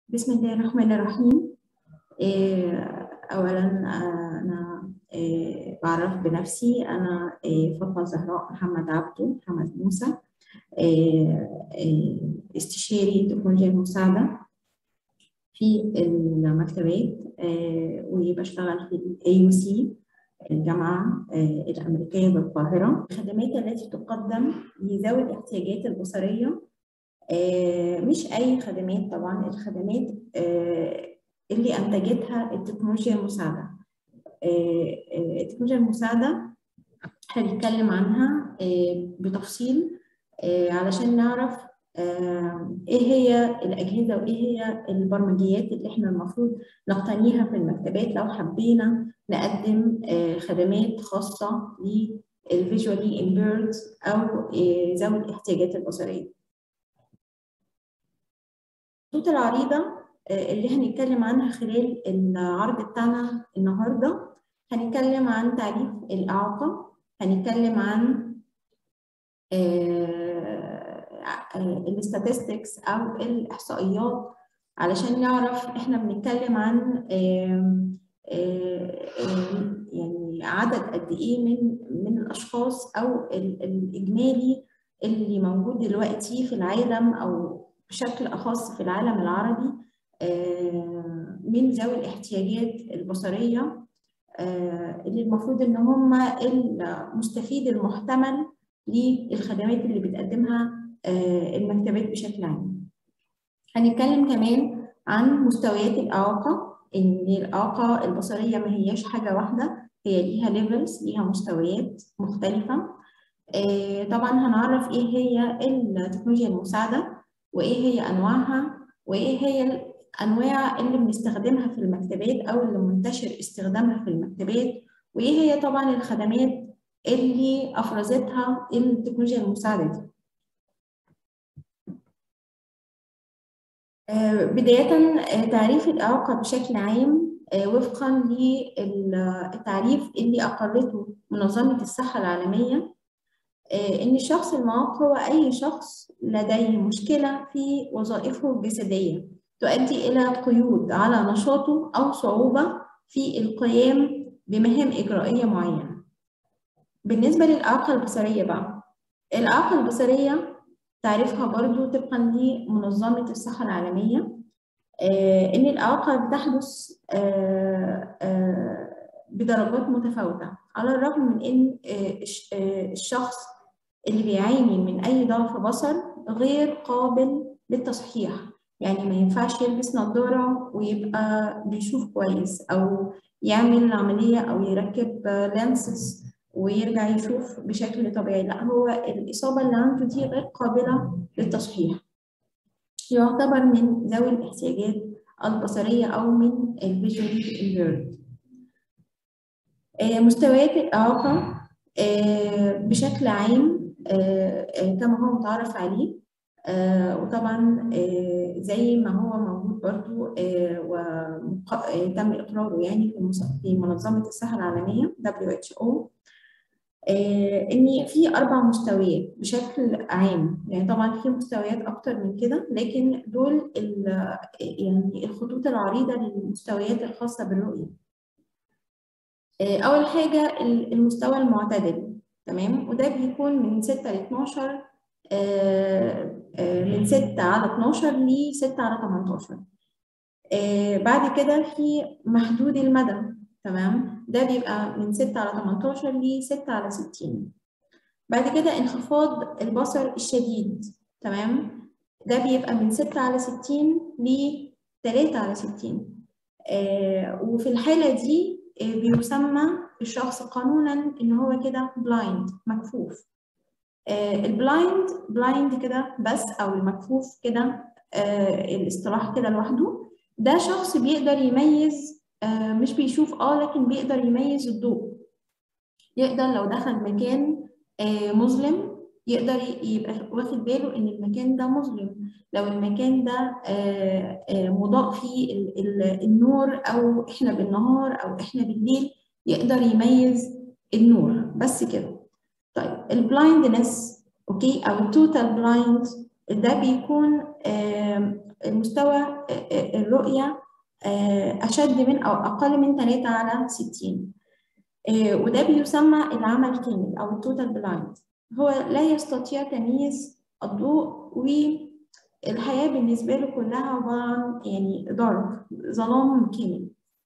بسم الله الرحمن الرحيم إيه، أولا آه، أنا إيه، بعرف بنفسي أنا إيه، فاطمة زهراء محمد عبده محمد موسى إيه، إيه، استشاري تكنولوجيا المساعدة في المكتبات إيه، وبشتغل في الاي يو سي الجامعة إيه، الأمريكية بالقاهرة الخدمات التي تقدم لذوي الاحتياجات البصرية آه، مش أي خدمات طبعا الخدمات آه، اللي أنتجتها التكنولوجيا المساعدة آه، آه، التكنولوجيا المساعدة هنتكلم عنها آه، بتفصيل آه، علشان نعرف آه، إيه هي الأجهزة وإيه هي البرمجيات اللي إحنا المفروض نقتنيها في المكتبات لو حبينا نقدم آه، خدمات خاصة للفيجوالي امبيرد أو آه، ذوي الاحتياجات البصرية. الخطوط العريضة آه، اللي هنتكلم عنها خلال العرض بتاعنا النهاردة هنتكلم عن تعريف الإعاقة هنتكلم عن الاستاتستكس أو الإحصائيات علشان نعرف إحنا بنتكلم عن آم، آه، آم، يعني عدد قد إيه من من الأشخاص أو ال- الإجمالي اللي موجود دلوقتي في العالم أو بشكل أخص في العالم العربي آه، من ذوي الاحتياجات البصرية آه، اللي المفروض إن هم المستفيد المحتمل للخدمات اللي بتقدمها آه، المكتبات بشكل عام. هنتكلم كمان عن مستويات الإعاقة إن الإعاقة البصرية ما هياش حاجة واحدة هي ليها ليفلز ليها مستويات مختلفة آه، طبعا هنعرف إيه هي التكنولوجيا المساعدة وإيه هي أنواعها وإيه هي الأنواع اللي بنستخدمها في المكتبات أو اللي منتشر استخدامها في المكتبات وإيه هي طبعا الخدمات اللي أفرزتها التكنولوجيا المساعدة دي. آه، بداية آه، تعريف الإعاقة بشكل عام آه، وفقا للتعريف اللي أقرته منظمة الصحة العالمية آه، إن الشخص المعاق هو أي شخص لديه مشكلة في وظائفه الجسدية تؤدي إلى قيود على نشاطه أو صعوبة في القيام بمهام إجرائية معينة. بالنسبة للإعاقة البصرية بقى الإعاقة البصرية تعريفها برضو طبقا لمنظمة الصحة العالمية آه، إن الإعاقة بتحدث آه، آه، بدرجات متفاوتة على الرغم من إن آه، الش- آه، الشخص اللي بيعاني من أي ضعف بصر غير قابل للتصحيح يعني ما ينفعش يلبس نظارة ويبقى بيشوف كويس أو يعمل عملية أو يركب لانسز ويرجع يشوف بشكل طبيعي لا هو الإصابة اللي عنده دي غير قابلة للتصحيح يعتبر من ذوي الاحتياجات البصرية أو من الفيجوالي امبيرد مستويات الإعاقة آه، بشكل عام آه، آه، كما هو متعارف عليه آه، وطبعا آه، زي ما هو موجود برضو وتم إقراره يعني في المس- في منظمة الصحة العالمية WHO آه، إن في أربع مستويات بشكل عام يعني طبعا في مستويات أكتر من كده لكن دول ال- يعني الخطوط العريضة للمستويات الخاصة بالرؤية آه، أول حاجة ال- المستوى المعتدل تمام وده بيكون من 6 ل 12 آه، آه، من 6 على 12 ل 6 على 18 آه، بعد كده في محدود المدى تمام ده بيبقى من 6 على 18 ل 6 على 60 بعد كده انخفاض البصر الشديد تمام ده بيبقى من 6 على 60 ل 3 على 60 آه، وفي الحالة دي آه، بيسمى الشخص قانونا إن هو كده بلايند مكفوف البلايند بلايند كده بس أو المكفوف كده آه، الاصطلاح كده لوحده ده شخص بيقدر يميز آه، مش بيشوف اه لكن بيقدر يميز الضوء يقدر لو دخل مكان آه، مظلم يقدر ي- يبقى واخد باله ان المكان ده مظلم لو المكان ده آه، آه، مضاء فيه ال- ال- النور او احنا بالنهار او احنا بالليل يقدر يميز النور بس كده طيب البلايندنس اوكي او التوتال بلايند ده بيكون المستوى الرؤية أشد من أو أقل من 3 على 60 وده بيسمى العمى الكامل أو التوتال بلايند هو لا يستطيع تمييز الضوء والحياة بالنسبة له كلها عبارة عن يعني دارك ظلام كامل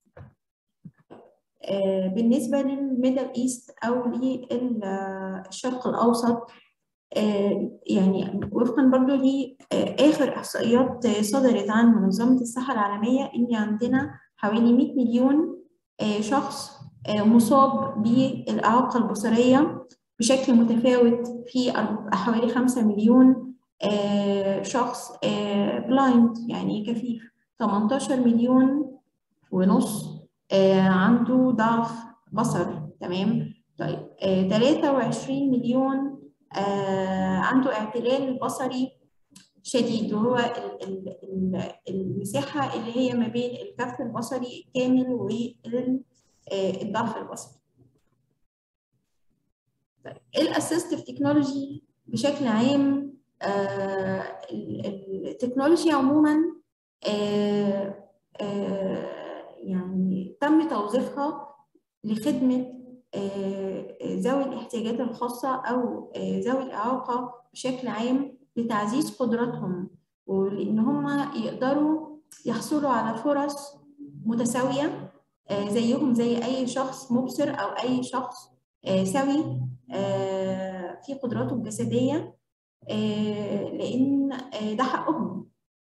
بالنسبة للميدل إيست أو للشرق الأوسط يعني وفقا برضو لآخر إحصائيات صدرت عن منظمة الصحة العالمية إن عندنا حوالي 100 مليون شخص مصاب بالإعاقة البصرية بشكل متفاوت في حوالي 5 مليون شخص بلايند يعني كفيف 18 مليون ونص عنده ضعف بصر تمام طيب 23 مليون عنده اعتلال بصري شديد وهو المساحة اللي هي ما بين الكف البصري الكامل والضعف البصري طيب الاسيستيف تكنولوجي بشكل عام التكنولوجي عموما يعني تم توظيفها لخدمة ذوي الاحتياجات الخاصة أو ذوي الإعاقة بشكل عام لتعزيز قدراتهم ولأن هم يقدروا يحصلوا على فرص متساوية زيهم زي أي شخص مبصر أو أي شخص سوي في قدراته الجسدية لأن ده حقهم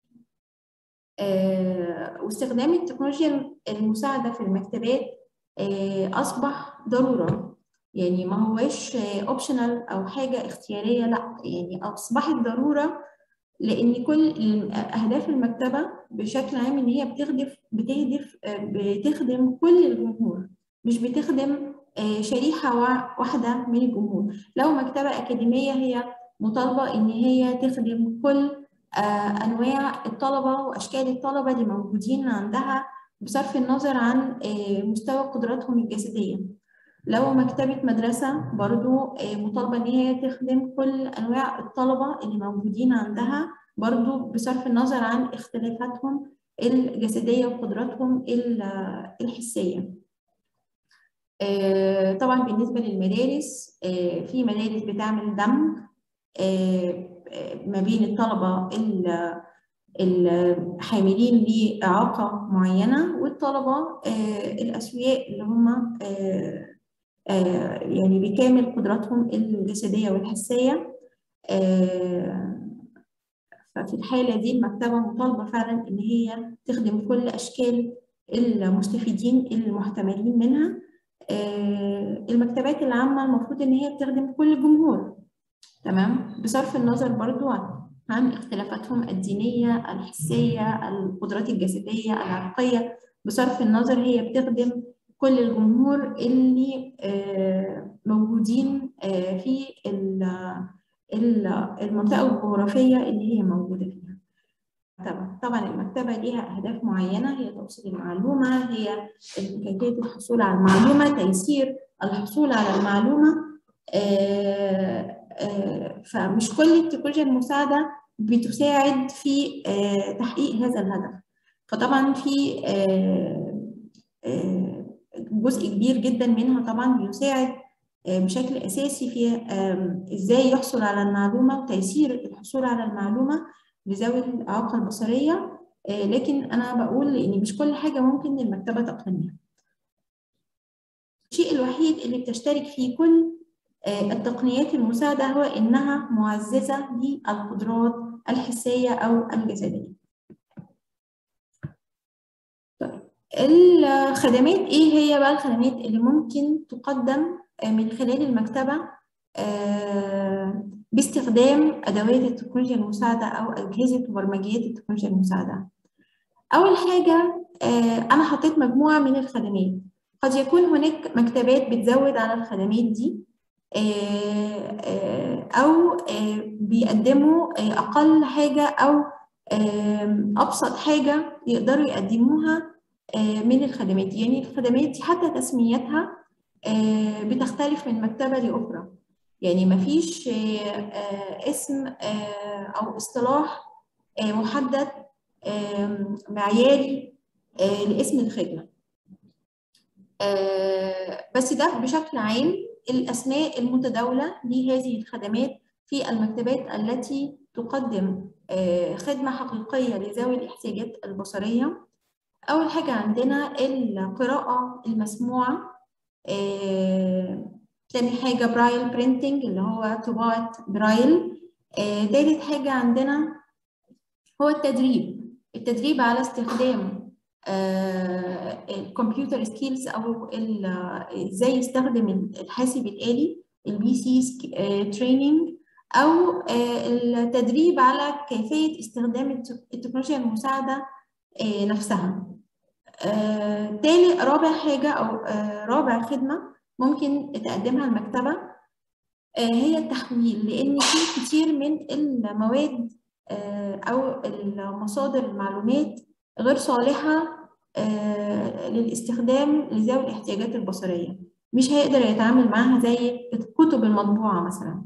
واستخدام التكنولوجيا المساعدة في المكتبات أصبح ضرورة يعني ما هوش اوبشنال أو حاجة اختيارية لا يعني أصبحت ضرورة لأن كل أهداف المكتبة بشكل عام إن هي بتهدف بتهدف بتخدم كل الجمهور مش بتخدم شريحة واحدة من الجمهور لو مكتبة أكاديمية هي مطالبة إن هي تخدم كل أنواع الطلبة وأشكال الطلبة اللي موجودين عندها بصرف النظر عن مستوى قدراتهم الجسدية لو مكتبة مدرسة برضو مطالبة إن هي تخدم كل أنواع الطلبة اللي موجودين عندها برضو بصرف النظر عن اختلافاتهم الجسدية وقدراتهم الحسية طبعا بالنسبة للمدارس في مدارس بتعمل دمج ما بين الطلبة الحاملين لإعاقة معينة والطلبة الأسوياء اللي هم يعني بكامل قدراتهم الجسدية والحسية ففي الحالة دي المكتبة مطالبة فعلا إن هي تخدم كل أشكال المستفيدين المحتملين منها المكتبات العامة المفروض إن هي بتخدم كل الجمهور تمام بصرف النظر برضو عن اختلافاتهم الدينية الحسية القدرات الجسدية العرقية بصرف النظر هي بتخدم كل الجمهور اللي موجودين في المنطقة الجغرافية اللي هي موجودة فيها طبعا طبعا المكتبة ليها أهداف معينة هي توصيل المعلومة هي كيفية الحصول على المعلومة تيسير الحصول على المعلومة فمش كل التكنولوجيا المساعدة بتساعد في تحقيق هذا الهدف فطبعا في جزء كبير جدا منها طبعا بيساعد بشكل أساسي في إزاي يحصل على المعلومة وتيسير الحصول على المعلومة لذوي الإعاقة البصرية لكن أنا بقول إن مش كل حاجة ممكن المكتبة تقنيها الشيء الوحيد اللي بتشترك فيه كل التقنيات المساعدة هو إنها معززة للقدرات الحسية أو الجسدية. طيب الخدمات إيه هي بقى الخدمات اللي ممكن تقدم من خلال المكتبة باستخدام أدوات التكنولوجيا المساعدة أو أجهزة وبرمجيات التكنولوجيا المساعدة؟ أول حاجة أنا حطيت مجموعة من الخدمات قد يكون هناك مكتبات بتزود على الخدمات دي أو بيقدموا أقل حاجة أو أبسط حاجة يقدروا يقدموها من الخدمات يعني الخدمات دي حتى تسميتها بتختلف من مكتبة لأخرى يعني مفيش اسم او اصطلاح محدد معياري لاسم الخدمه بس ده بشكل عام الاسماء المتداوله لهذه الخدمات في المكتبات التي تقدم خدمه حقيقيه لذوي الاحتياجات البصريه اول حاجه عندنا القراءه المسموعه تاني حاجة برايل برينتنج اللي هو طباعة برايل آه، تالت حاجة عندنا هو التدريب التدريب على استخدام آه، الكمبيوتر سكيلز أو ازاي يستخدم الحاسب الآلي البي سي تريننج أو آه، التدريب على كيفية استخدام التكنولوجيا المساعدة نفسها تالت رابع حاجة أو رابع خدمة ممكن تقدمها المكتبة هي التحويل لأن في كتير من المواد أو المصادر المعلومات غير صالحة للاستخدام لذوي الاحتياجات البصرية مش هيقدر يتعامل معاها زي الكتب المطبوعة مثلا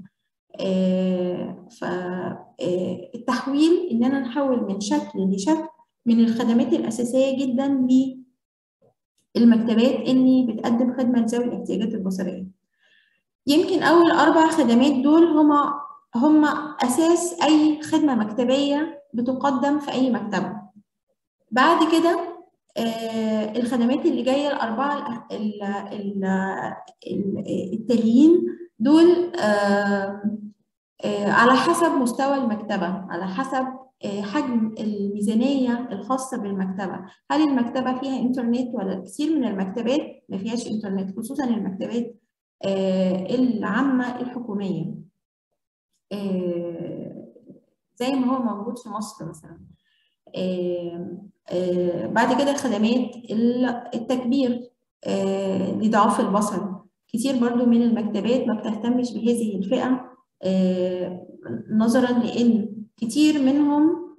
فالتحويل إننا نحول من شكل لشكل من الخدمات الأساسية جدا المكتبات اللي بتقدم خدمه لذوي الاحتياجات البصريه يمكن اول اربع خدمات دول هما هما اساس اي خدمه مكتبيه بتقدم في اي مكتبه بعد كده آه الخدمات اللي جايه الاربعه التاليين دول آه آه على حسب مستوى المكتبه على حسب حجم الميزانية الخاصة بالمكتبة هل المكتبة فيها إنترنت ولا كثير من المكتبات ما فيهاش إنترنت خصوصا المكتبات العامة الحكومية زي ما هو موجود في مصر مثلا بعد كده خدمات التكبير لضعاف البصر كتير برضو من المكتبات ما بتهتمش بهذه الفئة نظرا لأن كتير منهم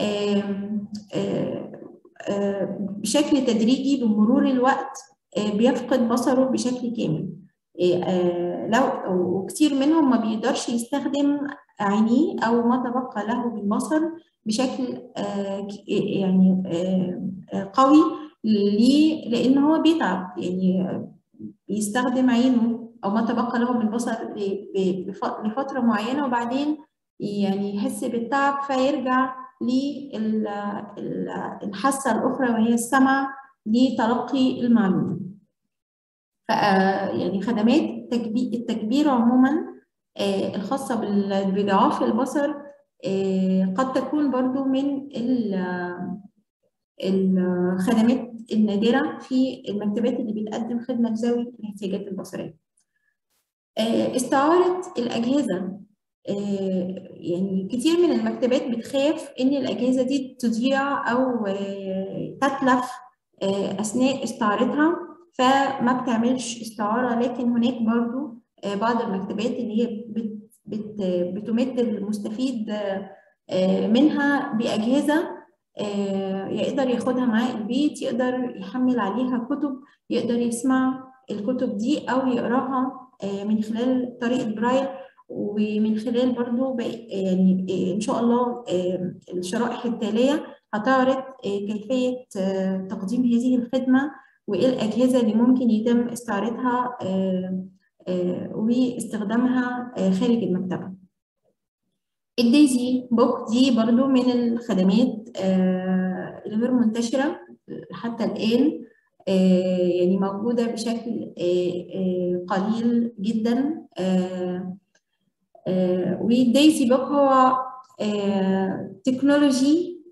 بشكل تدريجي بمرور الوقت بيفقد بصره بشكل كامل لو وكتير منهم ما بيقدرش يستخدم عينيه او ما تبقى له من بصر بشكل يعني قوي ليه؟ لان هو بيتعب يعني بيستخدم عينه او ما تبقى له من بصر لفتره معينه وبعدين يعني يحس بالتعب فيرجع للحاسة الأخرى وهي السمع لتلقي المعلومة يعني خدمات التكبير عموما الخاصة بضعاف البصر قد تكون برضو من الخدمات النادرة في المكتبات اللي بتقدم خدمة لذوي الاحتياجات البصرية استعارة الأجهزة يعني كتير من المكتبات بتخاف ان الاجهزه دي تضيع او تتلف اثناء استعارتها فما بتعملش استعاره لكن هناك برضو بعض المكتبات اللي هي بت بت بتمد المستفيد منها باجهزه يقدر ياخدها معاه البيت يقدر يحمل عليها كتب يقدر يسمع الكتب دي او يقراها من خلال طريقه برايل ومن خلال برضو يعني ان شاء الله الشرائح التاليه هتعرض كيفيه تقديم هذه الخدمه وايه الاجهزه اللي ممكن يتم استعارتها واستخدامها خارج المكتبه الديزي بوك دي برضو من الخدمات الغير منتشره حتى الان يعني موجوده بشكل قليل جدا والدايزي بوك هو تكنولوجي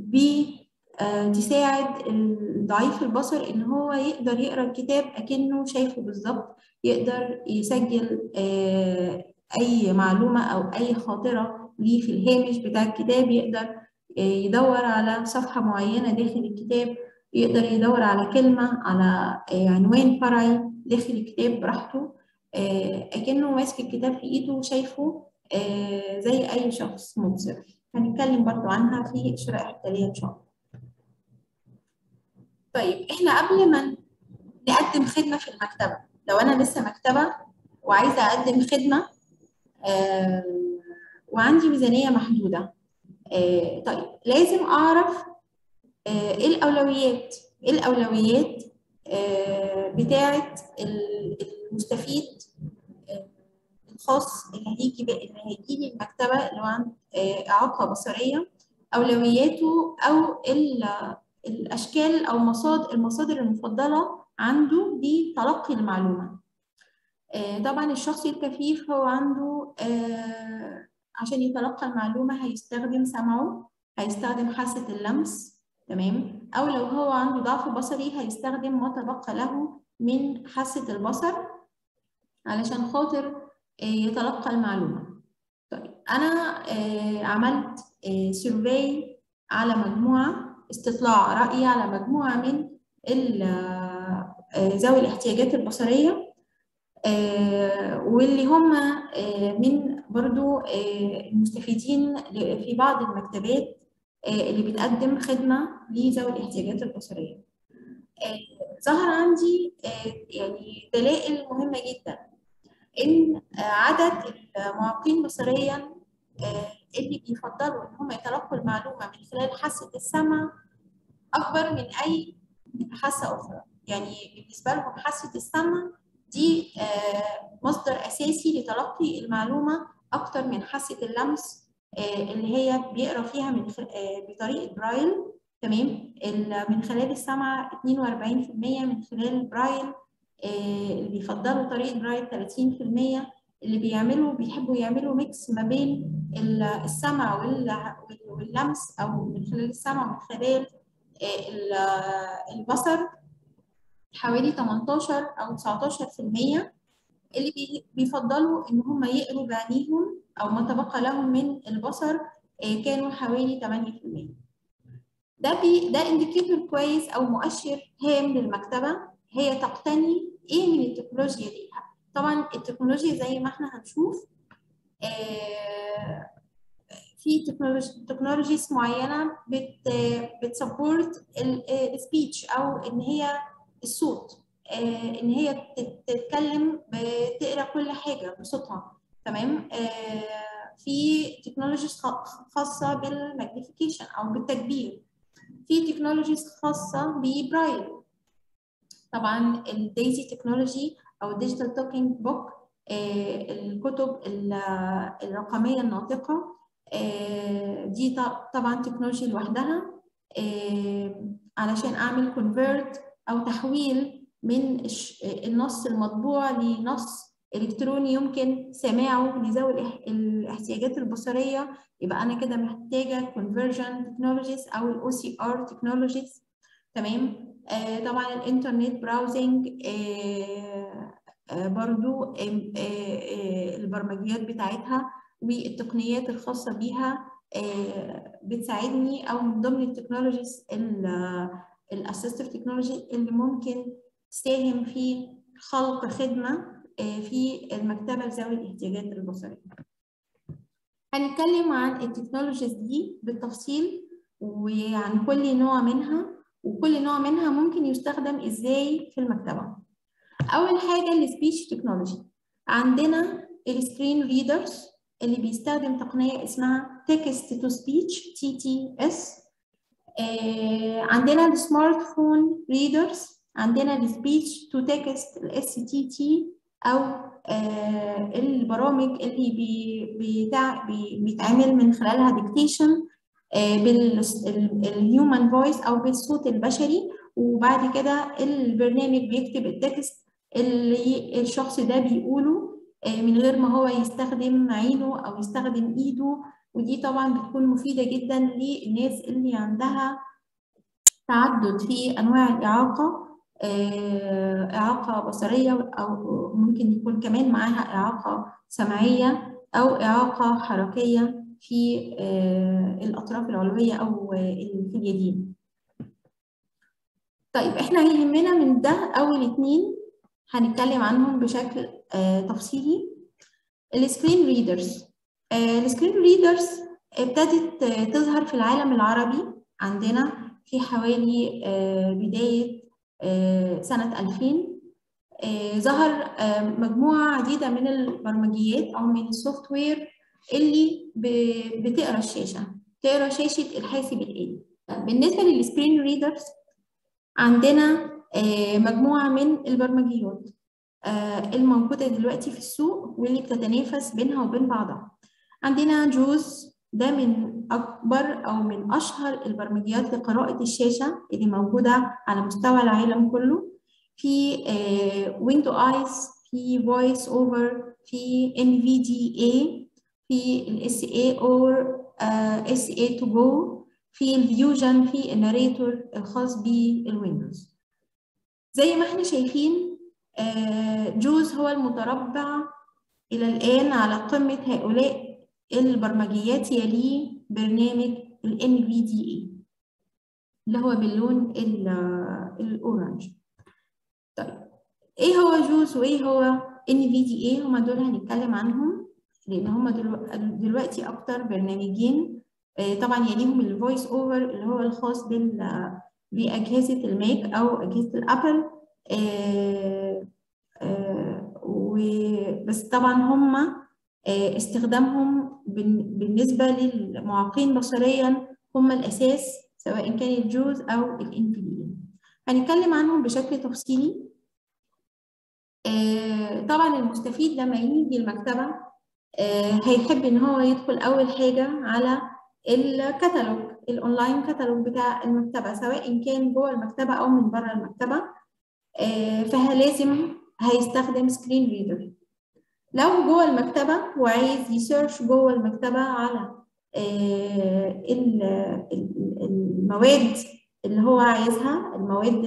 بتساعد ضعيف البصر ان هو يقدر يقرا الكتاب اكنه شايفه بالظبط يقدر يسجل اي معلومه او اي خاطره ليه في الهامش بتاع الكتاب يقدر يدور على صفحه معينه داخل الكتاب يقدر يدور على كلمه على عنوان فرعي داخل الكتاب براحته اكنه ماسك الكتاب في ايده وشايفه زي اي شخص مبصر هنتكلم برضو عنها في الشرائح التاليه ان شاء الله طيب احنا قبل ما نقدم خدمه في المكتبه لو انا لسه مكتبه وعايزه اقدم خدمه آه وعندي ميزانيه محدوده آه طيب لازم اعرف آه ايه الاولويات ايه الاولويات آه بتاعه المستفيد الخاص اللي هيجي اللي هيجي لي المكتبه اللي هو عنده اعاقه بصريه اولوياته او الاشكال او مصادر المصادر المفضله عنده لتلقي المعلومه طبعا الشخص الكفيف هو عنده عشان يتلقى المعلومه هيستخدم سمعه هيستخدم حاسه اللمس تمام او لو هو عنده ضعف بصري هيستخدم ما تبقى له من حاسه البصر علشان خاطر يتلقى المعلومه طيب انا عملت سيرفي على مجموعه استطلاع رأي على مجموعة من ذوي الاحتياجات البصرية واللي هم من برضو المستفيدين في بعض المكتبات اللي بتقدم خدمة لذوي الاحتياجات البصرية ظهر عندي يعني دلائل مهمة جدا إن عدد المعاقين بصريا اللي بيفضلوا ان هم يتلقوا المعلومه من خلال حاسه السمع اكبر من اي حاسه اخرى يعني بالنسبه لهم حاسه السمع دي مصدر اساسي لتلقي المعلومه اكتر من حاسه اللمس اللي هي بيقرا فيها من بطريقه برايل تمام من خلال السمع 42% من خلال برايل اللي بيفضلوا طريقه برايل 30% اللي بيعملوا بيحبوا يعملوا ميكس ما بين السمع واللمس او من خلال السمع ومن خلال البصر حوالي 18 او 19% اللي بيفضلوا ان هم يقروا بعينيهم او ما تبقى لهم من البصر كانوا حوالي 8% ده بي ده انديكيتور كويس او مؤشر هام للمكتبه هي تقتني ايه من التكنولوجيا دي طبعا التكنولوجيا زي ما احنا هنشوف آه في تكنولوجيز معينه بت بتسبورت السبيتش او ان هي الصوت آه ان هي تتكلم بتقرا كل حاجه بصوتها تمام آه في تكنولوجيز خاصه بالماجنيفيكيشن او بالتكبير في تكنولوجيز خاصه ببرايل طبعا الديزي تكنولوجي او الديجيتال توكينج بوك الكتب الرقميه الناطقه دي طبعا تكنولوجيا لوحدها علشان اعمل كونفيرت او تحويل من النص المطبوع لنص الكتروني يمكن سماعه لذوي الاحتياجات البصريه يبقى انا كده محتاجه كونفرجن تكنولوجيز او الاو سي ار تكنولوجيز تمام آه طبعا الانترنت براوزنج آه آه برضو البرمجيات بتاعتها والتقنيات الخاصة بيها بتساعدني أو من ضمن التكنولوجيز الاسيستيف تكنولوجي اللي ممكن تساهم في خلق خدمة في المكتبة لذوي الاحتياجات البصرية. هنتكلم عن التكنولوجيز دي بالتفصيل وعن كل نوع منها وكل نوع منها ممكن يستخدم ازاي في المكتبة. أول حاجة السبيتش تكنولوجي عندنا السكرين ريدرز اللي بيستخدم تقنية اسمها تكست تو سبيتش تي تي اس عندنا السمارت فون ريدرز عندنا السبيتش تو تكست الاس تي تي او آه البرامج اللي بي بتاع بي بيتعمل من خلالها ديكتيشن آه بالهيومن فويس او بالصوت البشري وبعد كده البرنامج بيكتب التكست اللي الشخص ده بيقوله آه من غير ما هو يستخدم عينه او يستخدم ايده ودي طبعا بتكون مفيده جدا للناس اللي عندها تعدد في انواع الاعاقه إعاقة بصرية أو ممكن يكون كمان معاها إعاقة سمعية أو إعاقة حركية في الأطراف العلوية أو في اليدين. طيب إحنا هيهمنا من ده أول اتنين هنتكلم عنهم بشكل تفصيلي. السكرين ريدرز. السكرين ريدرز ابتدت تظهر في العالم العربي عندنا في حوالي بداية سنة 2000 ظهر مجموعة عديدة من البرمجيات أو من السوفت وير اللي بتقرا الشاشة تقرا شاشة الحاسب الآلي بالنسبة للسكرين ريدرز عندنا مجموعة من البرمجيات الموجودة دلوقتي في السوق واللي بتتنافس بينها وبين بعضها عندنا جوز ده من أكبر أو من أشهر البرمجيات لقراءة الشاشة اللي موجودة على مستوى العالم كله في ويندو ايز في فويس اوفر في ان في دي اي في الاس اي اور اس اي تو جو في الفيوجن في الناريتور الخاص بالويندوز زي ما احنا شايفين جوز هو المتربع الى الان على قمه هؤلاء البرمجيات يليه برنامج ال NVDA اللي هو باللون الأورنج طيب إيه هو جوز وإيه هو NVDA هما دول هنتكلم عنهم لأن هما دلوقتي أكتر برنامجين طبعا يليهم الفويس أوفر اللي هو الخاص بال بأجهزة الماك أو أجهزة الأبل وبس طبعا هما استخدامهم بالنسبة للمعاقين بصريا هم الأساس سواء كان الجوز أو الانفيديين هنتكلم عنهم بشكل تفصيلي طبعا المستفيد لما يجي المكتبة هيحب إن هو يدخل أول حاجة على الكتالوج الأونلاين كتالوج بتاع المكتبة سواء كان جوه المكتبة أو من بره المكتبة فلازم هيستخدم سكرين ريدر لو جوه المكتبة وعايز يسيرش جوه المكتبة على المواد اللي هو عايزها المواد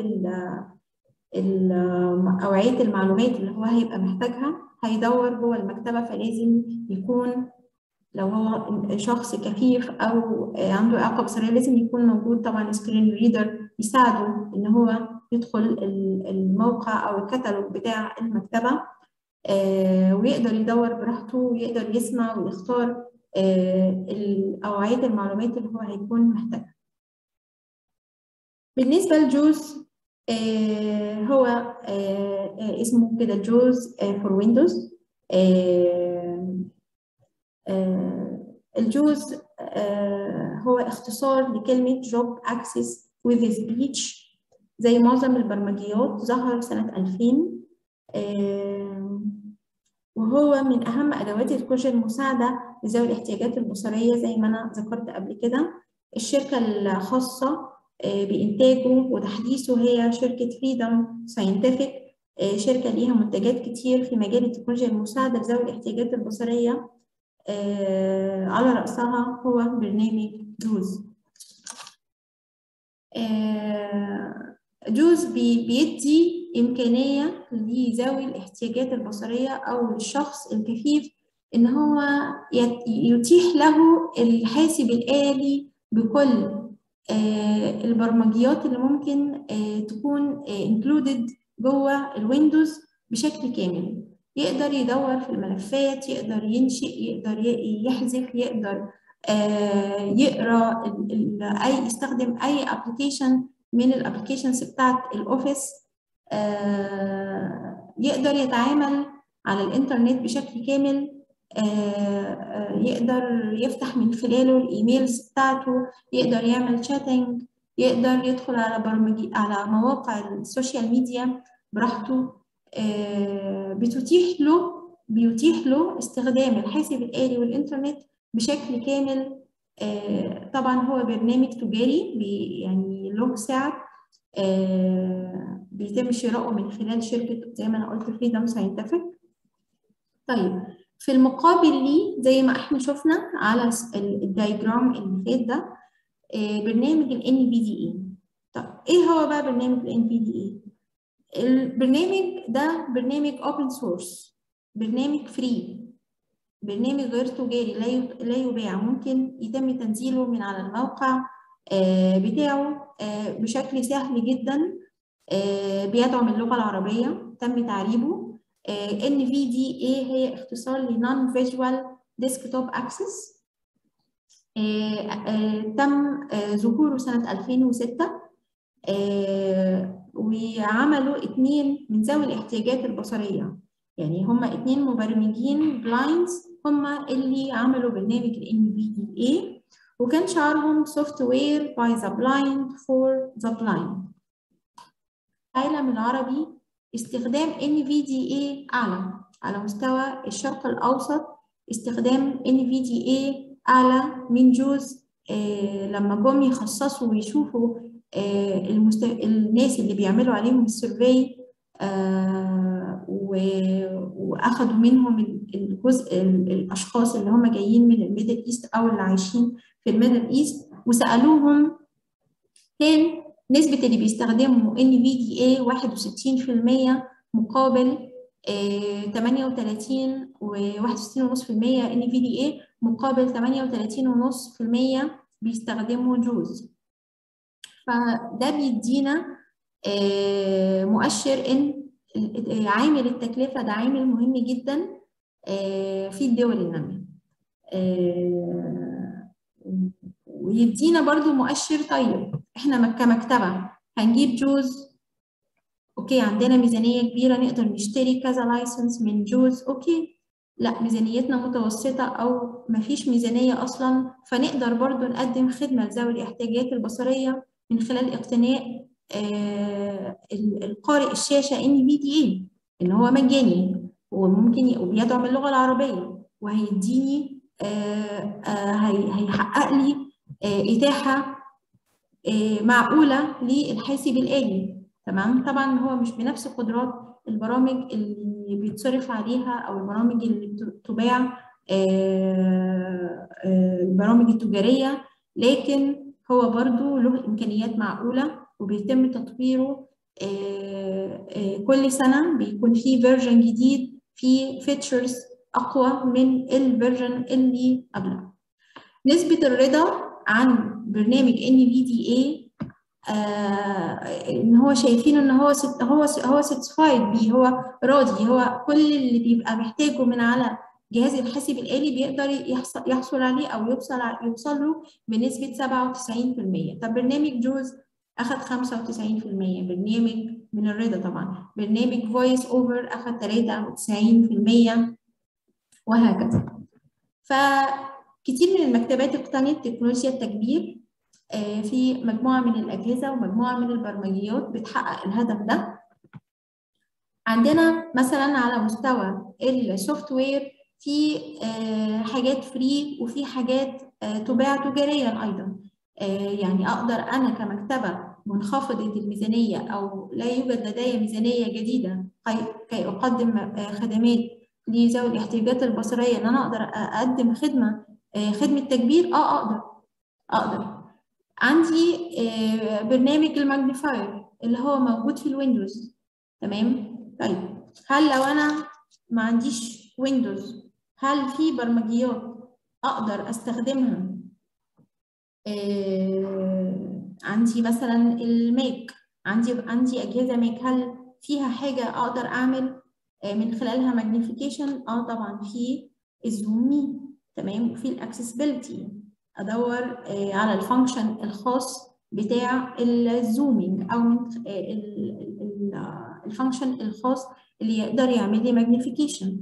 أوعية المعلومات اللي هو هيبقى محتاجها هيدور جوه المكتبة فلازم يكون لو هو شخص كفيف أو عنده إعاقة بصرية لازم يكون موجود طبعا سكرين ريدر يساعده إن هو يدخل الموقع أو الكتالوج بتاع المكتبة آه ويقدر يدور براحته ويقدر يسمع ويختار آه أوعية المعلومات اللي هو هيكون محتاجها. بالنسبة لجوز آه هو اسمه كده جوز فور ويندوز الجوز هو اختصار لكلمة جوب اكسس with speech زي معظم البرمجيات ظهر سنة 2000 وهو من أهم أدوات الكوش المساعدة لذوي الاحتياجات البصرية زي ما أنا ذكرت قبل كده الشركة الخاصة بإنتاجه وتحديثه هي شركة فريدم ساينتفك شركة ليها منتجات كتير في مجال التكنولوجيا المساعدة لذوي الاحتياجات البصرية على رأسها هو برنامج جوز جوز بيدي إمكانية لذوي الاحتياجات البصرية أو الشخص الكفيف إن هو يتيح له الحاسب الآلي بكل البرمجيات اللي ممكن تكون included جوه الويندوز بشكل كامل يقدر يدور في الملفات يقدر ينشئ يقدر يحذف يقدر يقرا اي يستخدم اي ابلكيشن من الابلكيشنز بتاعت الاوفيس يقدر يتعامل على الانترنت بشكل كامل يقدر يفتح من خلاله الايميلز بتاعته يقدر يعمل شاتنج يقدر يدخل على برمجي على مواقع السوشيال ميديا براحته بتتيح له بيتيح له استخدام الحاسب الآلي والإنترنت بشكل كامل طبعا هو برنامج تجاري يعني له سعر بيتم شراؤه من خلال شركة زي ما أنا قلت فريدم ساينتفك طيب في المقابل ليه زي ما احنا شفنا على الدايجرام اللي فات ده برنامج ال NVDA طب ايه هو بقى برنامج ال NVDA البرنامج ده برنامج اوبن سورس برنامج فري برنامج غير تجاري لا لا يباع ممكن يتم تنزيله من على الموقع بتاعه بشكل سهل جدا بيدعم اللغة العربية تم تعريبه NVDA هي اختصار ل Non Visual Desktop Access تم ظهوره سنة 2006 وعملوا اتنين من ذوي الاحتياجات البصرية يعني هما اتنين مبرمجين بلايندز هما اللي عملوا برنامج ال NVDA وكان شعارهم Software by the Blind for the Blind العالم العربي استخدام NVDA أعلى على مستوى الشرق الأوسط استخدام NVDA أعلى من جوز آه لما جم يخصصوا ويشوفوا آه المست... الناس اللي بيعملوا عليهم السيرفي آه و... واخدوا منهم الجزء الاشخاص اللي هم جايين من الميدل ايست او اللي عايشين في الميدل ايست وسالوهم كان نسبه اللي بيستخدموا ان في دي اي 61% مقابل 38 و 61.5% ان في دي اي مقابل 38.5% بيستخدموا جوز فده بيدينا مؤشر ان عامل التكلفه ده عامل مهم جدا في الدول الناميه ويدينا برضو مؤشر طيب احنا كمكتبه هنجيب جوز اوكي عندنا ميزانيه كبيره نقدر نشتري كذا لايسنس من جوز اوكي لا ميزانيتنا متوسطه او مفيش ميزانيه اصلا فنقدر برضو نقدم خدمه لذوي الاحتياجات البصريه من خلال اقتناء آه القارئ الشاشه ان في دي اي اللي هو مجاني وممكن وبيدعم اللغه العربيه وهيديني آه آه هيحقق لي اتاحه معقوله للحاسب الالي تمام طبعا هو مش بنفس قدرات البرامج اللي بيتصرف عليها او البرامج اللي بتباع البرامج التجاريه لكن هو برضو له امكانيات معقوله وبيتم تطويره كل سنه بيكون فيه فيرجن جديد فيه فيتشرز اقوى من الفيرجن اللي قبله نسبه الرضا عن برنامج NVDA آه ان هو شايفين ان هو ست هو هو ساتسفايد بيه هو راضي هو كل اللي بيبقى محتاجه من على جهاز الحاسب الآلي بيقدر يحصل, يحصل عليه او يوصل يوصل له بنسبه 97% طب برنامج جوز اخذ 95% برنامج من الرضا طبعا برنامج فويس اوفر اخذ 93% وهكذا فكتير من المكتبات اقتنت تكنولوجيا التكبير في مجموعة من الأجهزة ومجموعة من البرمجيات بتحقق الهدف ده عندنا مثلا على مستوى السوفت وير في حاجات فري وفي حاجات تباع تجاريا أيضا يعني أقدر أنا كمكتبة منخفضة الميزانية أو لا يوجد لدي ميزانية جديدة كي أقدم خدمات لذوي الاحتياجات البصرية إن أنا أقدر أقدم خدمة خدمة تكبير أه أقدر أقدر عندي برنامج الماجنيفاير اللي هو موجود في الويندوز تمام طيب هل لو انا ما عنديش ويندوز هل في برمجيات اقدر استخدمها عندي مثلا الماك عندي عندي اجهزه ماك هل فيها حاجه اقدر اعمل من خلالها ماجنيفيكيشن اه طبعا في الزوم مي تمام وفي الاكسسبيلتي ادور على الفانكشن الخاص بتاع الزومينج او من الفانكشن الخاص اللي يقدر يعمل لي ماجنيفيكيشن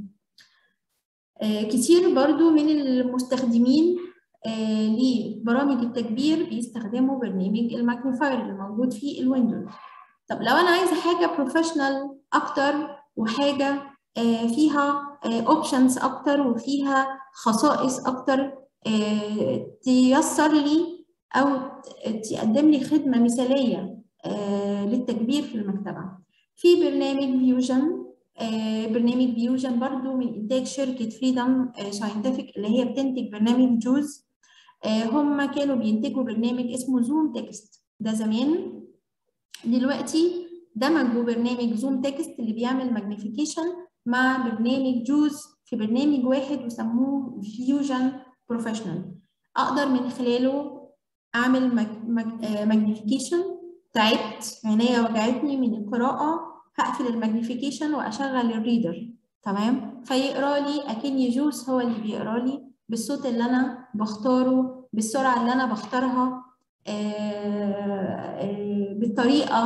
كتير برضو من المستخدمين لبرامج التكبير بيستخدموا برنامج الماجنيفاير اللي موجود في الويندوز طب لو انا عايزه حاجه بروفيشنال اكتر وحاجه فيها اوبشنز اكتر وفيها خصائص اكتر تيسر لي او تقدم لي خدمه مثاليه للتكبير في المكتبه في برنامج فيوجن برنامج فيوجن برضو من انتاج شركه فريدم ساينتفك اللي هي بتنتج برنامج جوز هم كانوا بينتجوا برنامج اسمه زوم تكست ده زمان دلوقتي دمجوا برنامج زوم تكست اللي بيعمل ماجنيفيكيشن مع برنامج جوز في برنامج واحد وسموه فيوجن بروفيشنال اقدر من خلاله اعمل ماجنيفيكيشن تعبت عينيا وجعتني من القراءه هقفل الماجنيفيكيشن واشغل الريدر تمام فيقرا لي اكني جوز هو اللي بيقرا لي بالصوت اللي انا بختاره بالسرعه اللي انا بختارها بالطريقه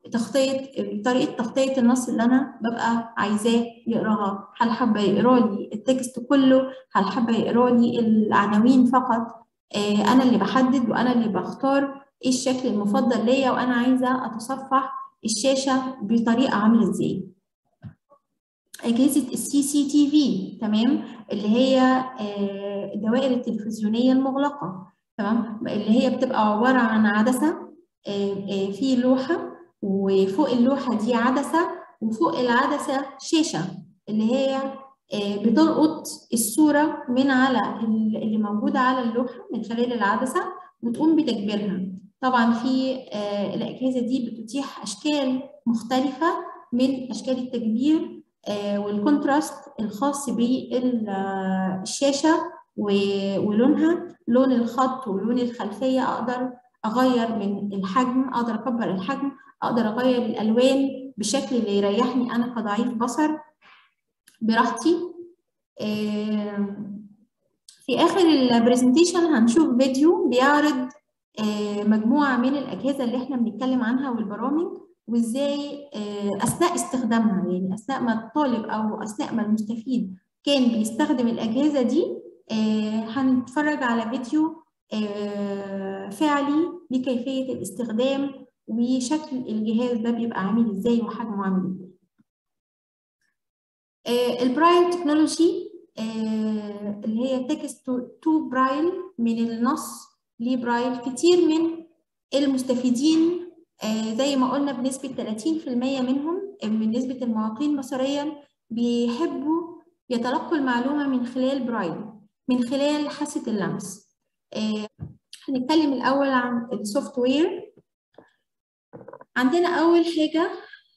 تغطيه طريقه تغطيه النص اللي انا ببقى عايزاه يقراها هل حابه يقرا لي التكست كله هل حابه يقرا لي العناوين فقط انا اللي بحدد وانا اللي بختار ايه الشكل المفضل ليا وانا عايزه اتصفح الشاشه بطريقه عامله ازاي اجهزه السي سي تي في تمام اللي هي الدوائر التلفزيونيه المغلقه تمام اللي هي بتبقى عباره عن عدسه في لوحه وفوق اللوحه دي عدسه وفوق العدسه شاشه اللي هي بتلقط الصوره من على اللي موجوده على اللوحه من خلال العدسه وتقوم بتكبيرها طبعا في الاجهزه دي بتتيح اشكال مختلفه من اشكال التكبير والكونتراست الخاص بالشاشه ولونها لون الخط ولون الخلفيه اقدر اغير من الحجم اقدر اكبر الحجم اقدر اغير الالوان بشكل اللي يريحني انا كضعيف بصر براحتي في اخر البرزنتيشن هنشوف فيديو بيعرض مجموعه من الاجهزه اللي احنا بنتكلم عنها والبرامج وازاي اثناء استخدامها يعني اثناء ما الطالب او اثناء ما المستفيد كان بيستخدم الاجهزه دي هنتفرج على فيديو فعلي لكيفيه الاستخدام وشكل الجهاز ده بيبقى عامل ازاي وحجمه عامل ازاي البرايل تكنولوجي اللي هي تكست تو برايل من النص لبرايل كتير من المستفيدين زي ما قلنا بنسبة 30% منهم من نسبة المعاقين بصريا بيحبوا يتلقوا المعلومة من خلال برايل من خلال حاسة اللمس هنتكلم الأول عن السوفت وير عندنا أول حاجة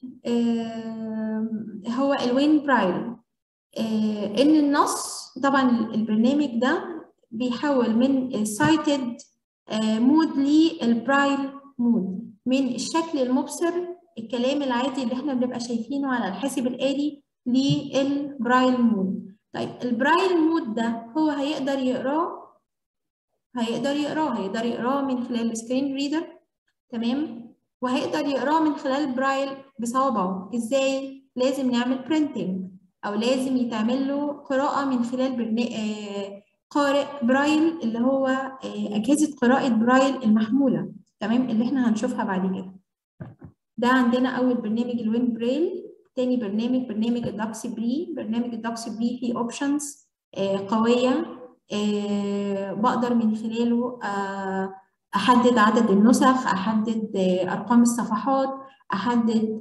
هو الوين برايل ان النص طبعا البرنامج ده بيحول من السايتد مود للبرايل مود من الشكل المبصر الكلام العادي اللي احنا بنبقى شايفينه على الحاسب الآلي للبرايل مود طيب البرايل مود ده هو هيقدر يقراه هيقدر يقراه هيقدر يقراه من خلال السكرين ريدر تمام وهيقدر يقراه من خلال برايل بصوابعه ازاي لازم نعمل برينتنج او لازم يتعمل له قراءه من خلال برنامج قارئ برايل اللي هو اجهزه قراءه برايل المحموله تمام اللي احنا هنشوفها بعد كده ده عندنا اول برنامج الوين برايل تاني برنامج برنامج الدوكسي بري برنامج الدوكسي بري فيه اوبشنز قويه بقدر من خلاله احدد عدد النسخ احدد ارقام الصفحات احدد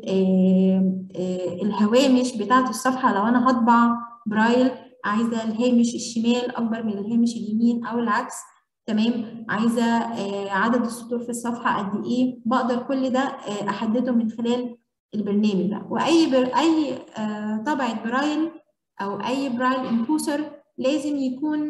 الهوامش بتاعه الصفحه لو انا هطبع برايل عايزه الهامش الشمال اكبر من الهامش اليمين او العكس تمام عايزه عدد السطور في الصفحه قد ايه بقدر كل ده احدده من خلال البرنامج ده واي بر... اي طبعه برايل او اي برايل انكوسر لازم يكون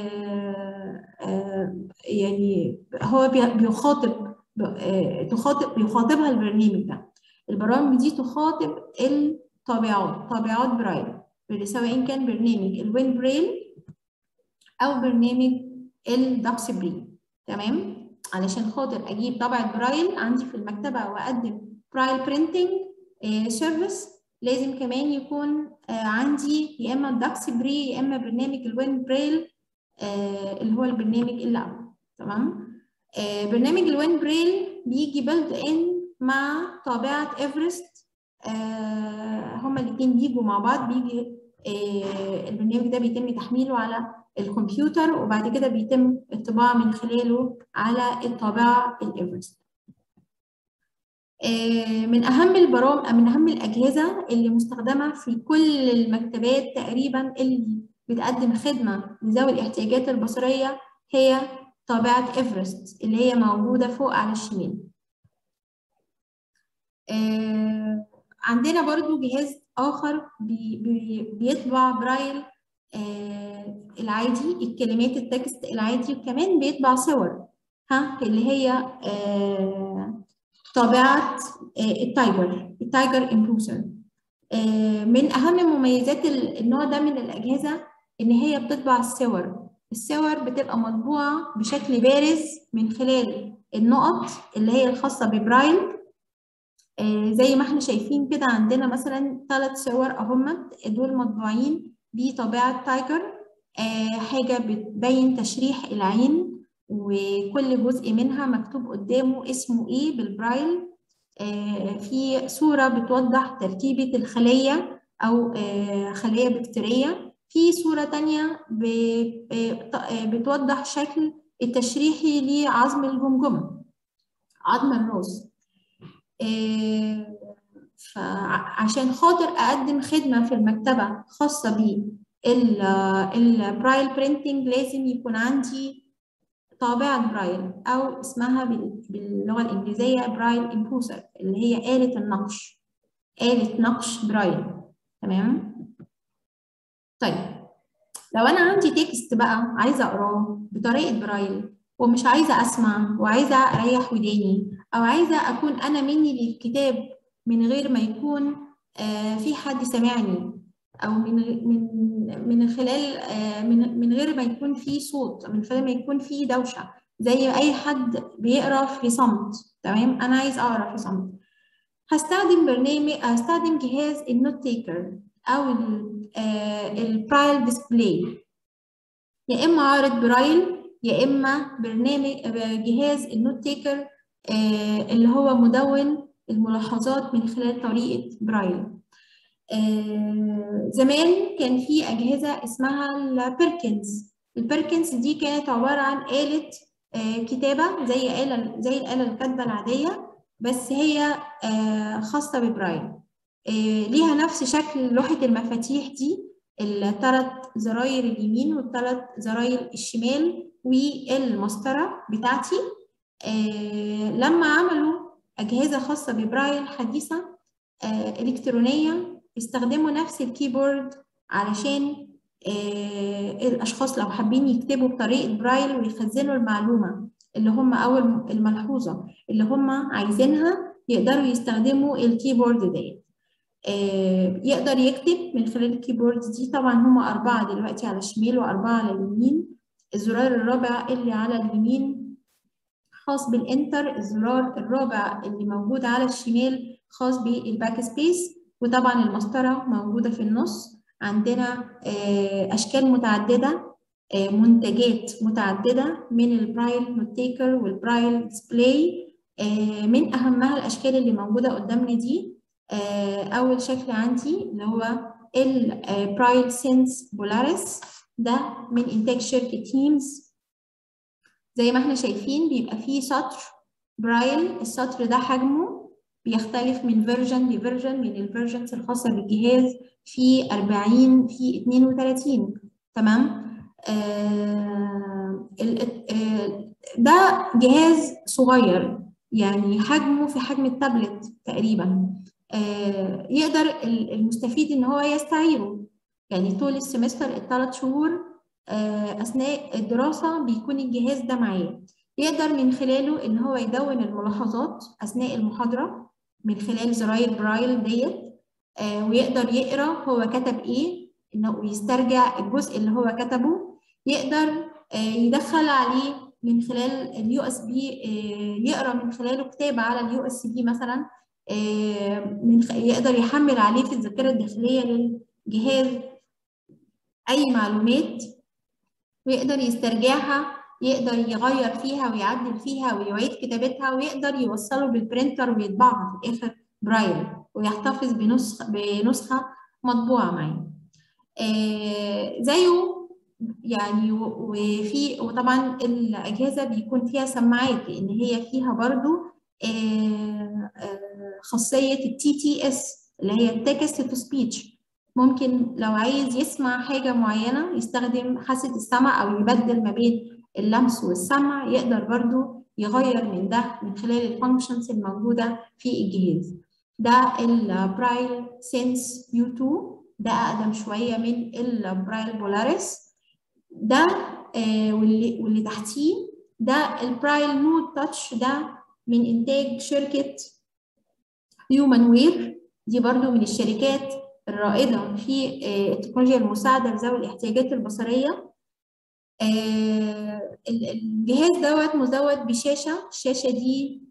يعني هو بيخاطب تخاطب بيخاطبها البرنامج ده البرامج دي تخاطب الطابعات طابعات برايل سواء كان برنامج الوين بريل او برنامج الدوكس بري تمام علشان خاطر اجيب طبعه برايل عندي في المكتبه واقدم برايل برينتنج سيرفيس لازم كمان يكون عندي يا اما الدوكس بري يا اما برنامج الوين بريل اللي هو البرنامج اللي قبله تمام برنامج الوين بريل بيجي بيلد ان مع طابعه ايفرست هما الاثنين بيجوا مع بعض بيجي البرنامج ده بيتم تحميله على الكمبيوتر وبعد كده بيتم الطباعه من خلاله على الطابعه الايفرست من اهم البرامج من اهم الاجهزه اللي مستخدمه في كل المكتبات تقريبا اللي بتقدم خدمه لذوي الاحتياجات البصريه هي طابعه ايفرست اللي هي موجوده فوق على الشمال عندنا برضو جهاز اخر بي بي بيطبع برايل العادي الكلمات التكست العادي وكمان بيطبع صور ها اللي هي طابعة التايجر التايجر امبروسر من أهم مميزات النوع ده من الأجهزة إن هي بتطبع الصور الصور بتبقى مطبوعة بشكل بارز من خلال النقط اللي هي الخاصة ببرايل زي ما احنا شايفين كده عندنا مثلا ثلاث صور اهم دول مطبوعين بطبيعة تايجر حاجة بتبين تشريح العين وكل جزء منها مكتوب قدامه اسمه ايه بالبرايل في صورة بتوضح تركيبة الخلية أو خلية بكتيرية في صورة تانية بتوضح شكل التشريحي لعظم الجمجمة عظم الراس فعشان خاطر أقدم خدمة في المكتبة خاصة بالبرايل برينتنج لازم يكون عندي طابعة برايل أو اسمها باللغة الإنجليزية برايل إمبوسر اللي هي آلة النقش آلة نقش برايل تمام طيب لو أنا عندي تكست بقى عايزة أقراه بطريقة برايل ومش عايزة أسمع وعايزة أريح وداني أو عايزة أكون أنا مني للكتاب من غير ما يكون آه في حد سامعني او من من من خلال آه من من غير ما يكون في صوت من غير ما يكون في دوشه زي اي حد بيقرا في صمت تمام انا عايز اقرا في صمت هستخدم برنامج هستخدم جهاز النوت تيكر او البرايل ديسبلاي يا اما عارض برايل يا اما برنامج جهاز النوت تيكر آه اللي هو مدون الملاحظات من خلال طريقه برايل آه زمان كان في أجهزة اسمها البيركنز البيركنز دي كانت عبارة عن آلة آه كتابة زي آلة زي الآلة الكاتبة العادية بس هي آه خاصة ببرايل ليها نفس شكل لوحة المفاتيح دي الثلاث زراير اليمين والثلاث زراير الشمال والمسطرة بتاعتي لما عملوا أجهزة خاصة ببرايل حديثة إلكترونية استخدموا نفس الكيبورد علشان آه الاشخاص لو حابين يكتبوا بطريقه برايل ويخزنوا المعلومه اللي هم او الملحوظه اللي هم عايزينها يقدروا يستخدموا الكيبورد ديت آه يقدر يكتب من خلال الكيبورد دي طبعا هم اربعه دلوقتي على الشمال واربعه على اليمين الزرار الرابع اللي على اليمين خاص بالانتر الزرار الرابع اللي موجود على الشمال خاص بالباك سبيس وطبعا المسطرة موجودة في النص عندنا أشكال متعددة منتجات متعددة من البرايل نوت تيكر والبرايل ديسبلاي من أهمها الأشكال اللي موجودة قدامنا دي أول شكل عندي اللي هو البرايل سينس بولاريس ده من إنتاج شركة تيمز زي ما احنا شايفين بيبقى فيه سطر برايل السطر ده حجمه بيختلف من فيرجن لفيرجن من الفيرجنز الخاصة بالجهاز في 40 في 32 تمام آه ده جهاز صغير يعني حجمه في حجم التابلت تقريبا آه يقدر المستفيد ان هو يستعيره يعني طول السمستر الثلاث شهور آه اثناء الدراسه بيكون الجهاز ده معاه يقدر من خلاله ان هو يدون الملاحظات اثناء المحاضره من خلال زراير برايل ديت آه ويقدر يقرا هو كتب ايه انه يسترجع الجزء اللي هو كتبه يقدر آه يدخل عليه من خلال اليو اس بي يقرا من خلاله كتاب على اليو اس بي مثلا آه من يقدر يحمل عليه في الذاكره الداخليه للجهاز اي معلومات ويقدر يسترجعها يقدر يغير فيها ويعدل فيها ويعيد كتابتها ويقدر يوصله بالبرينتر ويطبعها في الاخر برايل ويحتفظ بنسخه بنسخه مطبوعه معاه آه زيه يعني وفي وطبعا الاجهزه بيكون فيها سماعات لان هي فيها برضو آه آه خاصيه التي تي اس اللي هي التكست تو سبيتش ممكن لو عايز يسمع حاجه معينه يستخدم حاسه السمع او يبدل ما بين اللمس والسمع يقدر برضو يغير من ده من خلال الفانكشنز الموجودة في الجهاز ده البرايل سينس يو 2 ده أقدم شوية من البرايل بولاريس ده آه واللي, واللي تحتيه ده البرايل نود تاتش ده من إنتاج شركة هيومن وير دي برضو من الشركات الرائدة في آه التكنولوجيا المساعدة لذوي الاحتياجات البصرية آه الجهاز دوت مزود بشاشة الشاشة دي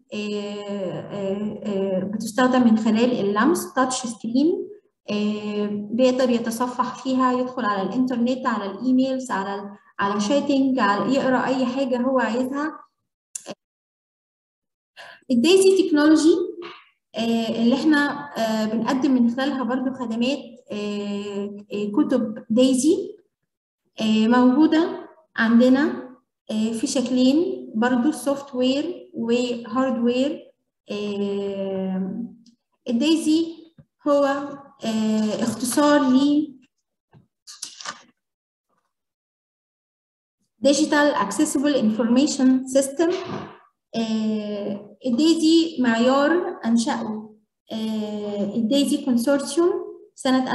بتستخدم من خلال اللمس تاتش سكرين بيقدر يتصفح فيها يدخل على الانترنت على الايميلز على على شاتنج على يقرا اي حاجه هو عايزها الدايزي تكنولوجي اللي احنا بنقدم من خلالها برضو خدمات كتب دايزي موجوده عندنا في شكلين برضو سوفت وير وهارد وير الدايزي هو اختصار ل Digital Accessible Information System الدايزي معيار أنشأه الدايزي كونسورتيوم سنة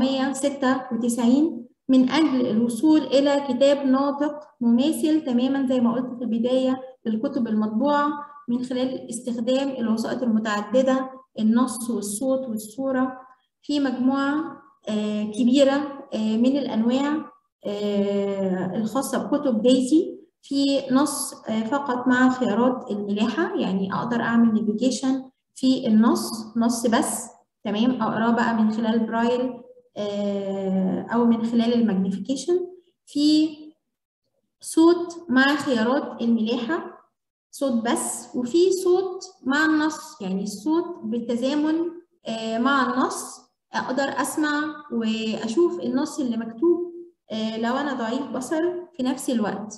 1996 من أجل الوصول إلى كتاب ناطق مماثل تماما زي ما قلت في البداية للكتب المطبوعة من خلال استخدام الوسائط المتعددة النص والصوت والصورة في مجموعة كبيرة من الأنواع الخاصة بكتب دايزي في نص فقط مع خيارات الملاحة يعني أقدر أعمل نافيجيشن في النص نص بس تمام أقراه بقى من خلال برايل أو من خلال الماجنيفيكيشن في صوت مع خيارات الملاحة صوت بس وفي صوت مع النص يعني الصوت بالتزامن مع النص أقدر أسمع وأشوف النص اللي مكتوب لو أنا ضعيف بصر في نفس الوقت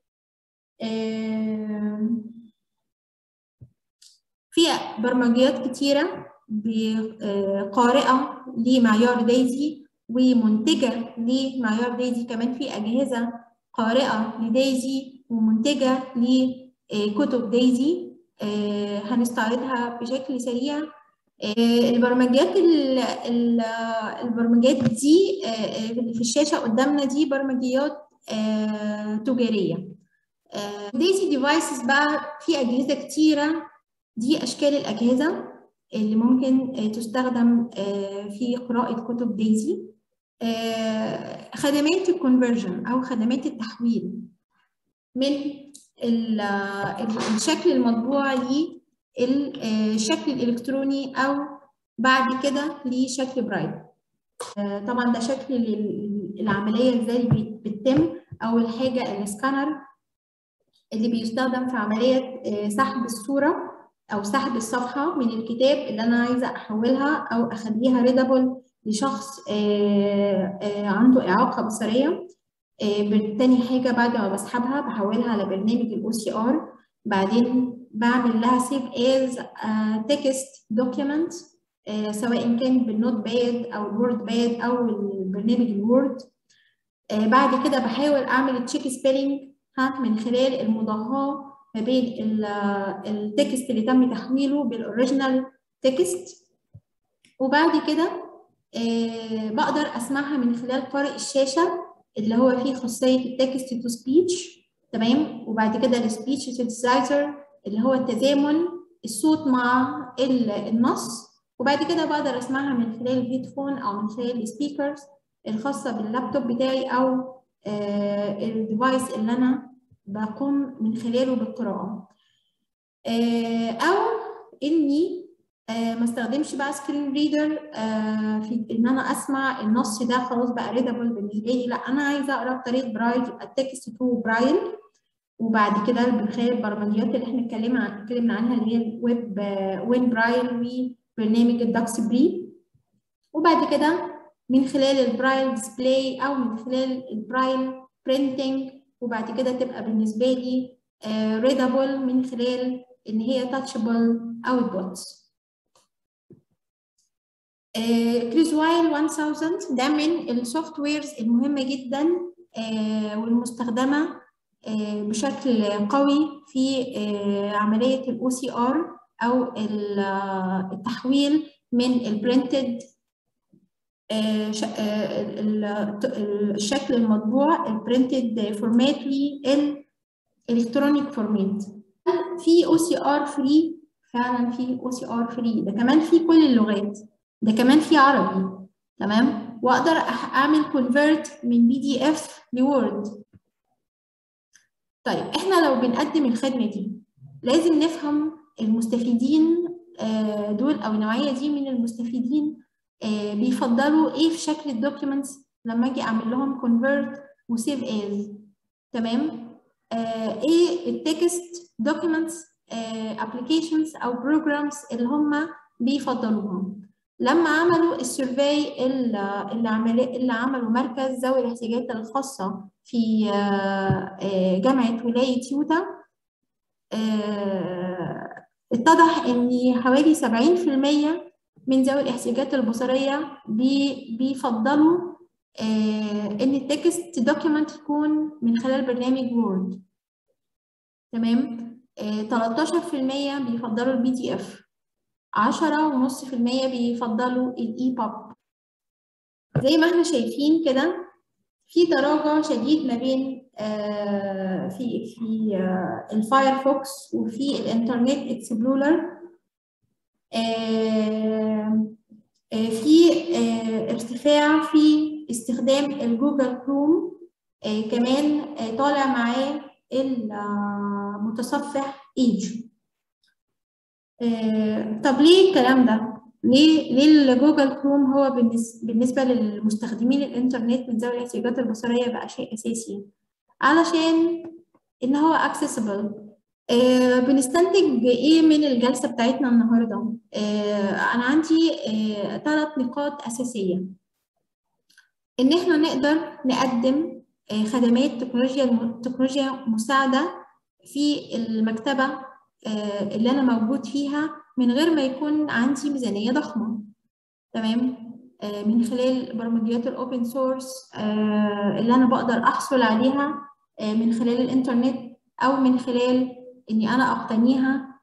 في برمجيات كتيرة قارئة لمعيار دايزي ومنتجة لمعيار دايزي كمان في أجهزة قارئة لدايزي ومنتجة لكتب دايزي هنستعرضها بشكل سريع البرمجيات البرمجيات دي في الشاشة قدامنا دي برمجيات تجارية دايزي ديفايسز بقى في أجهزة كتيرة دي أشكال الأجهزة اللي ممكن تستخدم في قراءة كتب دايزي خدمات الكونفرجن أو خدمات التحويل من الشكل المطبوع للشكل الإلكتروني أو بعد كده لشكل برايل طبعا ده شكل العملية ازاي بتتم أول حاجة السكانر اللي بيستخدم في عملية سحب الصورة أو سحب الصفحة من الكتاب اللي أنا عايزة أحولها أو أخليها ريدابل لشخص عنده إعاقة بصرية تاني حاجة بعد ما بسحبها بحولها على برنامج ال OCR بعدين بعمل لها سيف از تكست دوكيمنت سواء كان بالنوت باد أو الوورد باد أو البرنامج الوورد بعد كده بحاول أعمل تشيك سبيلنج ها من خلال المضاهاة ما بين التكست اللي تم تحويله بالاوريجينال تكست وبعد كده آه بقدر اسمعها من خلال قارئ الشاشه اللي هو فيه خاصيه التكست تو سبيتش تمام وبعد كده السبيتش سينثسايزر اللي هو التزامن الصوت مع النص وبعد كده بقدر اسمعها من خلال الهيدفون او من خلال السبيكرز الخاصه باللابتوب بتاعي او آه الديفايس اللي انا بقوم من خلاله بالقراءة أو إني ما استخدمش بقى سكرين ريدر في إن أنا أسمع النص ده خلاص بقى ريدابل بالنسبة لي لا أنا عايزة أقرأ بطريقة برايل يبقى التكست تو برايل وبعد كده من خلال البرمجيات اللي احنا اتكلمنا اتكلمنا عنها اللي هي الويب وين برايل وبرنامج الدكس بري وبعد كده من خلال البرايل ديسبلاي أو من خلال البرايل برينتنج وبعد كده تبقى بالنسبة لي ريدابل من خلال إن هي تاتشبل اوتبوتس. كريزوايل 1000 ده من السوفت ويرز المهمة جدا والمستخدمة بشكل قوي في عملية الاو سي ار أو التحويل من البرنتد الشكل المطبوع البرنتد فورمات للالكترونيك فورمات في او سي ار فري فعلا في او سي ار فري ده كمان في كل اللغات ده كمان في عربي تمام واقدر اعمل كونفرت من بي دي اف لوورد طيب احنا لو بنقدم الخدمه دي لازم نفهم المستفيدين دول او النوعيه دي من المستفيدين بيفضلوا ايه في شكل الدوكيومنتس لما اجي اعمل لهم convert وسيف از تمام ايه التكست دوكيومنتس ابلكيشنز او بروجرامز اللي هم بيفضلوهم لما عملوا السيرفي اللي عمل اللي عملوا مركز ذوي الاحتياجات الخاصه في جامعه ولايه يوتا اتضح ان حوالي 70% من ذوي الاحتياجات البصريه بيفضلوا ان التكست دوكيومنت يكون من خلال برنامج وورد تمام 13% بيفضلوا البي دي اف 10.5% بيفضلوا الاي بوب زي ما احنا شايفين كده في تراجع شديد ما بين آه في في آه الفايرفوكس وفي الانترنت اكسبلورر آه في ارتفاع في استخدام الجوجل كروم كمان طالع معاه المتصفح ايج طب ليه الكلام ده؟ ليه ليه الجوجل كروم هو بالنسبه للمستخدمين الانترنت من ذوي الاحتياجات البصريه بقى شيء اساسي؟ علشان ان هو accessible آه بنستنتج ايه من الجلسه بتاعتنا النهارده؟ آه انا عندي ثلاث آه نقاط اساسيه ان احنا نقدر نقدم آه خدمات تكنولوجيا تكنولوجيا مساعده في المكتبه آه اللي انا موجود فيها من غير ما يكون عندي ميزانيه ضخمه تمام آه من خلال برمجيات الاوبن سورس اللي انا بقدر احصل عليها من خلال الانترنت او من خلال اني انا اقتنيها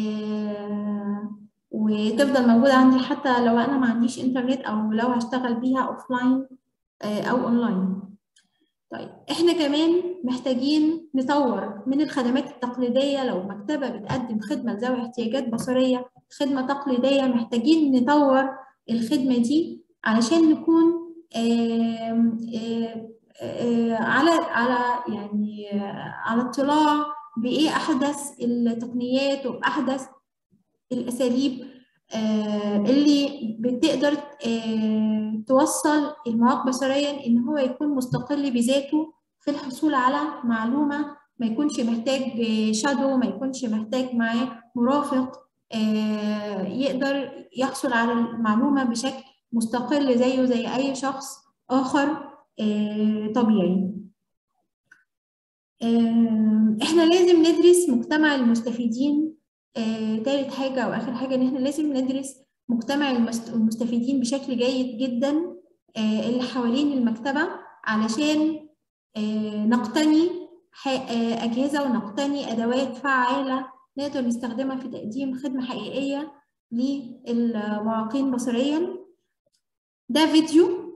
وتفضل موجوده عندي حتى لو انا ما عنديش انترنت او لو هشتغل بيها اوفلاين او اونلاين طيب احنا كمان محتاجين نطور من الخدمات التقليديه لو مكتبه بتقدم خدمه لذوي احتياجات بصريه خدمه تقليديه محتاجين نطور الخدمه دي علشان نكون آم آم آم على على يعني على اطلاع بايه احدث التقنيات واحدث الاساليب اللي بتقدر توصل المعاق بصريا ان هو يكون مستقل بذاته في الحصول على معلومه ما يكونش محتاج شادو ما يكونش محتاج معاه مرافق يقدر يحصل على المعلومه بشكل مستقل زيه زي اي شخص اخر طبيعي احنا لازم ندرس مجتمع المستفيدين آه، تالت حاجة أو آخر حاجة إن إحنا لازم ندرس مجتمع المستفيدين بشكل جيد جدا آه، اللي حوالين المكتبة علشان آه، نقتني أجهزة ونقتني أدوات فعالة نقدر نستخدمها في تقديم خدمة حقيقية للمعاقين بصريا ده فيديو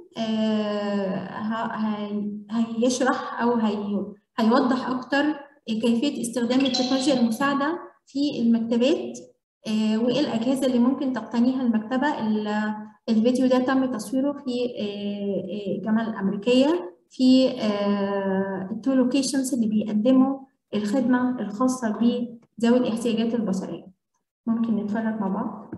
هيشرح أو هيوضح أكتر كيفية استخدام التكنولوجيا المساعدة في المكتبات آه وايه الاجهزه اللي ممكن تقتنيها المكتبه الفيديو ده تم تصويره في آه الجامعه الامريكيه في التو لوكيشنز اللي بيقدموا الخدمه الخاصه بذوي الاحتياجات البصريه ممكن نتفرج مع بعض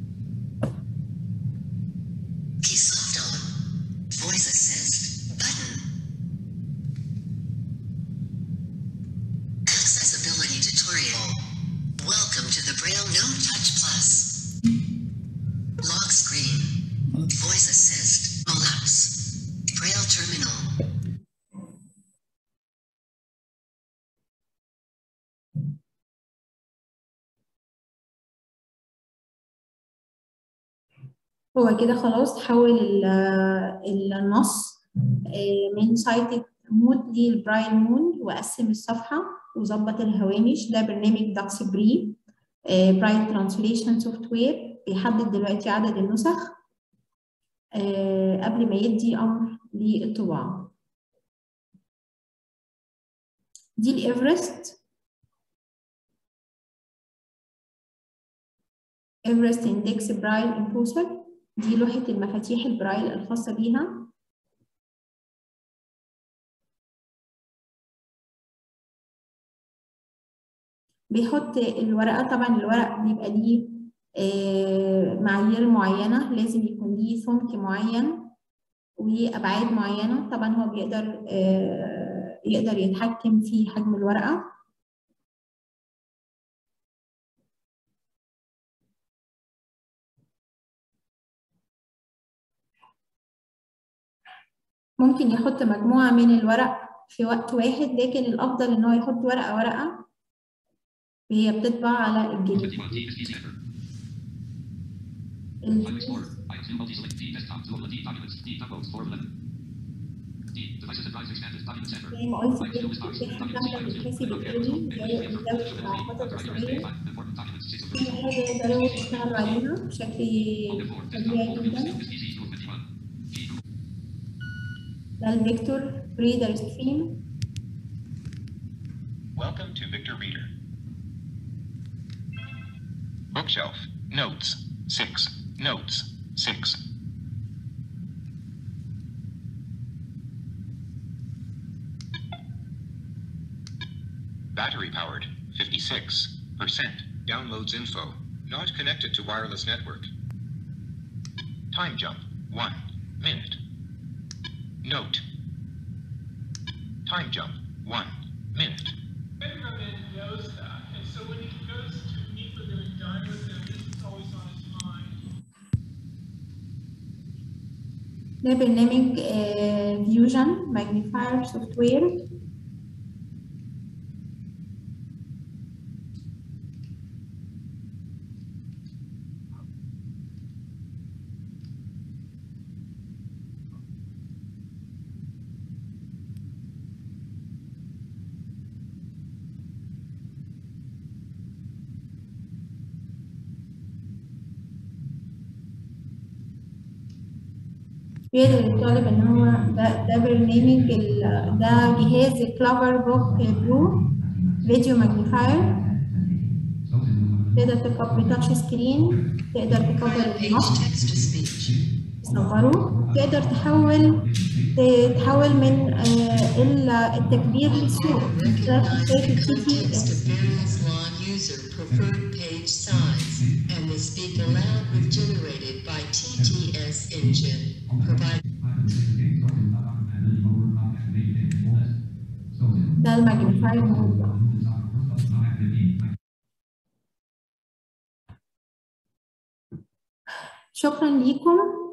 هو كده خلاص حول النص من سايت مود للبراين مون وقسم الصفحة وظبط الهوامش ده برنامج داكس بري برايت ترانسليشن سوفت وير بيحدد دلوقتي عدد النسخ قبل ما يدي أمر للطباعة دي الإيفرست إيفرست إندكس برايل إمبوسر دي لوحة المفاتيح البرايل الخاصة بيها بيحط الورقة طبعا الورق بيبقى ليه آه، معايير معينة لازم يكون ليه سمك معين وأبعاد معينة طبعا هو بيقدر آه، يقدر يتحكم في حجم الورقة ممكن يحط مجموعة من الورق في وقت واحد لكن الأفضل إن هو يحط ورقة ورقة وهي بتطبع على الجلد 51 TSD center. ال- Find Explorer. Items in multi-select D desktop. Tool of D documents. D uploads 411. D devices and drives expanded document center. زي ما قلت Items كده list box. احنا Documents بنعمل C بالكاسي Website. بالإيدي Documents. زي Documents. بنزود المعلومات Documents. البصرية Documents. Important documents. Six of كل حاجة يقدروا يشتغلوا عليها بشكل طبيعي جدا ده الفيكتور ريدر ستريم Welcome to Victor Reader. Bookshelf. Notes. 6. Notes. 6. Battery powered. 56%. Downloads info. Not connected to wireless network. Time jump. 1 minute. Note. Time jump. 1 minute. Benjamin knows that, and so when he goes to meet with him and dine with him, this is always on his mind. ده برنامج فيوجن ماجنيفاير سوفت وير يقدر الطالب ان هو ده ده برنامج ال- ده جهاز كلافر بوك برو فيديو ماجنيفاير تقدر تكبر بتاتش سكرين تقدر تكبر النص text to speech. تصغره تقدر تحول تحول من آه، ال- التكبير للصوت ده في Recognize بداية the الفيديو context of various law user preferred page size and the speak aloud with generated by TTS engine. Provide ده الماجنيفاير مود بقى. شكرا ليكم